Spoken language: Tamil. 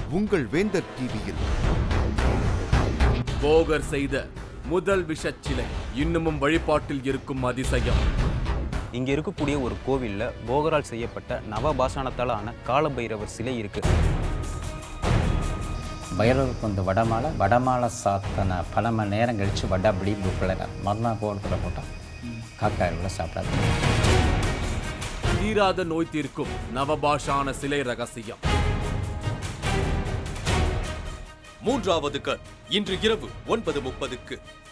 உங்கள் வேந்தர் டிவியில் போகர் செய்த முதல் விஷச் சிலை இன்னமும் வழிபாட்டில் இருக்கும் அதிசயம் இங்கே இருக்கக்கூடிய ஒரு கோவிலில் போகரால் செய்யப்பட்ட நவபாஷாணத்தால் ஆன காலபைரவர் சிலை இருக்கு பைரவருக்கு வந்து வடமாலை வடமாலை சாத்தன பல மணி நேரம் கழித்து வடை அப்படி புக்கில் மறுநாள் கோலத்தில் போட்டான் காக்காயில் சாப்பிடாது தீராத நோய் தீர்க்கும் நவபாஷான சிலை ரகசியம் மூன்றாவது கண் இன்று இரவு ஒன்பது முப்பதுக்கு